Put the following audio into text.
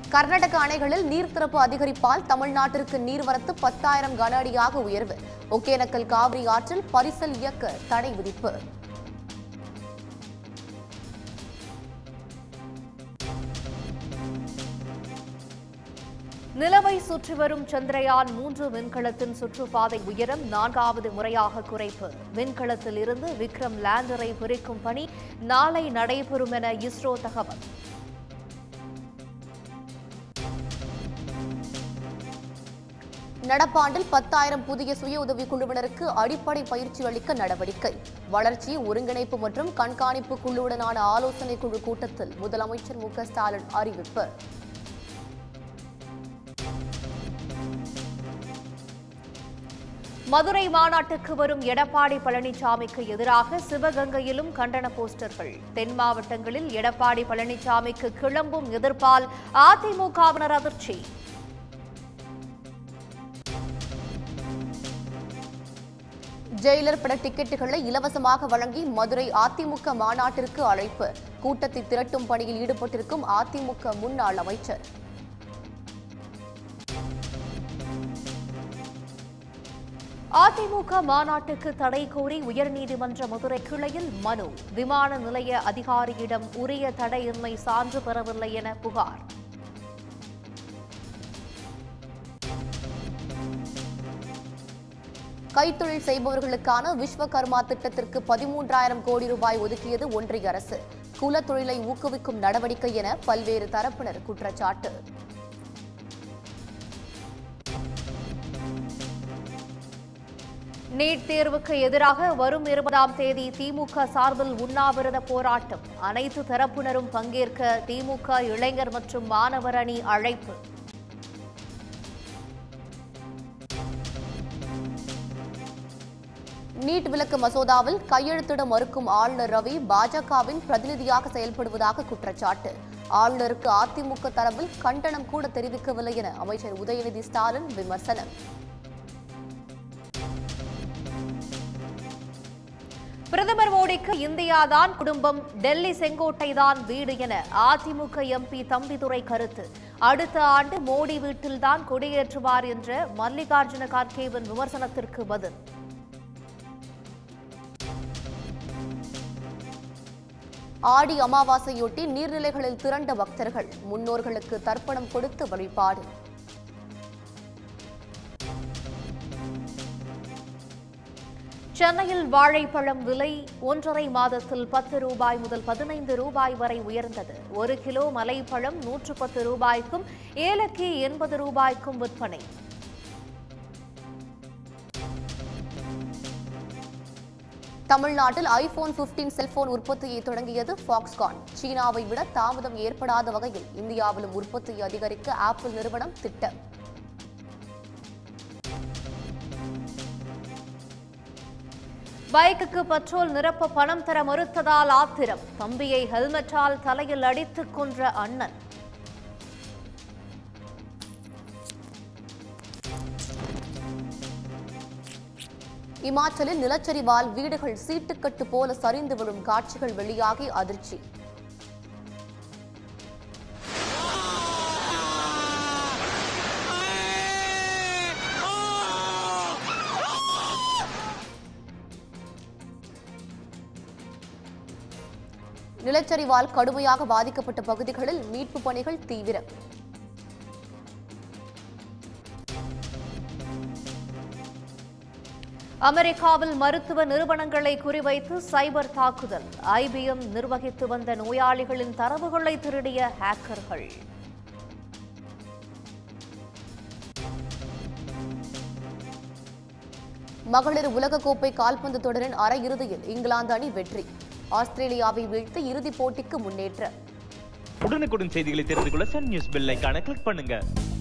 கர்நாடக அணைகளில் நீர் திறப்பு அதிகரிப்பால் தமிழ்நாட்டிற்கு நீர்வரத்து பத்தாயிரம் கன அடியாக உயர்வு ஒகேனக்கல் காவிரி ஆற்றில் பரிசல் இயக்க தடை விதிப்பு நிலவை சுற்றி வரும் சந்திரயான் மூன்று விண்கலத்தின் சுற்றுப்பாதை உயரம் நான்காவது முறையாக குறைப்பு விண்கலத்தில் இருந்து விக்ரம் லேண்டரை பிரிக்கும் பணி நாளை நடைபெறும் என இஸ்ரோ தகவல் நடப்பாண்டில் பத்தாயிரம் புதிய சுய உதவி குழுவினருக்கு அடிப்படை பயிற்சி அளிக்க நடவடிக்கை வளர்ச்சி ஒருங்கிணைப்பு மற்றும் கண்காணிப்பு குழுவுடனான ஆலோசனை குழு கூட்டத்தில் முதலமைச்சர் மு க ஸ்டாலின் அறிவிப்பு மதுரை மாநாட்டுக்கு வரும் எடப்பாடி பழனிசாமிக்கு எதிராக சிவகங்கையிலும் கண்டன போஸ்டர்கள் தென் மாவட்டங்களில் எடப்பாடி பழனிசாமிக்கு கிளம்பும் எதிர்ப்பால் அதிமுகவினர் அதிர்ச்சி ஜெயிலர் பட டிக்கெட்டுகளை இலவசமாக வழங்கி மதுரை அதிமுக மாநாட்டிற்கு அழைப்பு கூட்டத்தை திரட்டும் பணியில் ஈடுபட்டிருக்கும் அதிமுக முன்னாள் அமைச்சர் அதிமுக மாநாட்டுக்கு தடை கோரி உயர்நீதிமன்ற மதுரை கிளையில் மனு விமான நிலைய அதிகாரியிடம் உரிய தடையின்மை சான்று பெறவில்லை என புகார் கைத்தொழில் செய்பவர்களுக்கான விஸ்வகர்மா திட்டத்திற்கு பதிமூன்றாயிரம் கோடி ரூபாய் ஒதுக்கியது ஒன்றிய அரசு குலத்தொழிலை ஊக்குவிக்கும் நடவடிக்கை என பல்வேறு தரப்பினர் குற்றச்சாட்டு நீட் தேர்வுக்கு எதிராக வரும் இருபதாம் தேதி திமுக சார்பில் உண்ணாவிரத போராட்டம் அனைத்து தரப்பினரும் பங்கேற்க திமுக இளைஞர் மற்றும் மாணவர் அணி அழைப்பு நீட் விலக்கு மசோதாவில் கையெழுத்திட மறுக்கும் ஆளுநர் ரவி பாஜகவின் பிரதிநிதியாக செயல்படுவதாக குற்றச்சாட்டு ஆளுநருக்கு அதிமுக தரப்பில் கண்டனம் கூட தெரிவிக்கவில்லை என அமைச்சர் உதயநிதி ஸ்டாலின் விமர்சனம் பிரதமர் மோடிக்கு இந்தியாதான் குடும்பம் டெல்லி செங்கோட்டை தான் வீடு என அதிமுக எம்பி தம்பிதுரை கருத்து அடுத்த ஆண்டு மோடி வீட்டில்தான் கொடியேற்றுவார் என்ற மல்லிகார்ஜுன கார்கேவின் விமர்சனத்திற்கு பதில் ஆடி அமாவாசையொட்டி நீர்நிலைகளில் திரண்ட பக்தர்கள் முன்னோர்களுக்கு தர்ப்பணம் கொடுத்து வழிபாடு சென்னையில் வாழைப்பழம் விலை ஒன்றரை மாதத்தில் பத்து ரூபாய் முதல் பதினைந்து ரூபாய் வரை உயர்ந்தது ஒரு கிலோ மலைப்பழம் நூற்று பத்து ரூபாய்க்கும் ஏலக்கி எண்பது ரூபாய்க்கும் விற்பனை தமிழ்நாட்டில் ஐபோன் 15 செல்போன் உற்பத்தியை தொடங்கியது ஃபாக்ஸ்கான் சீனாவை விட தாமதம் ஏற்படாத வகையில் இந்தியாவிலும் உற்பத்தியை அதிகரிக்க ஆப்பிள் நிறுவனம் திட்டம் பைக்குக்கு பெட்ரோல் நிரப்ப பணம் தர மறுத்ததால் ஆத்திரம் தம்பியை ஹெல்மெட்டால் தலையில் அடித்துக் கொன்ற அண்ணன் இமாச்சலில் நிலச்சரிவால் வீடுகள் சீட்டுக்கட்டு போல சரிந்து விழும் காட்சிகள் வெளியாகி அதிர்ச்சி நிலச்சரிவால் கடுமையாக பாதிக்கப்பட்ட பகுதிகளில் மீட்புப் பணிகள் தீவிரம் அமெரிக்காவில் மருத்துவ நிறுவனங்களை குறிவைத்து சைபர் தாக்குதல் ஐபிஎம் நிர்வகித்து வந்த நோயாளிகளின் தரவுகளை திருடிய ஹேக்கர்கள் மகளிர் உலகக்கோப்பை கால்பந்து தொடரின் அரையிறுதியில் இங்கிலாந்து அணி வெற்றி ஆஸ்திரேலியாவை வீழ்த்தி இறுதிப் போட்டிக்கு முன்னேற்றம் உடனுக்குடன் செய்திகளை தெரிந்து கொள்ள சன் நியூஸ் பெல் ஐகானை கிளிக் பண்ணுங்க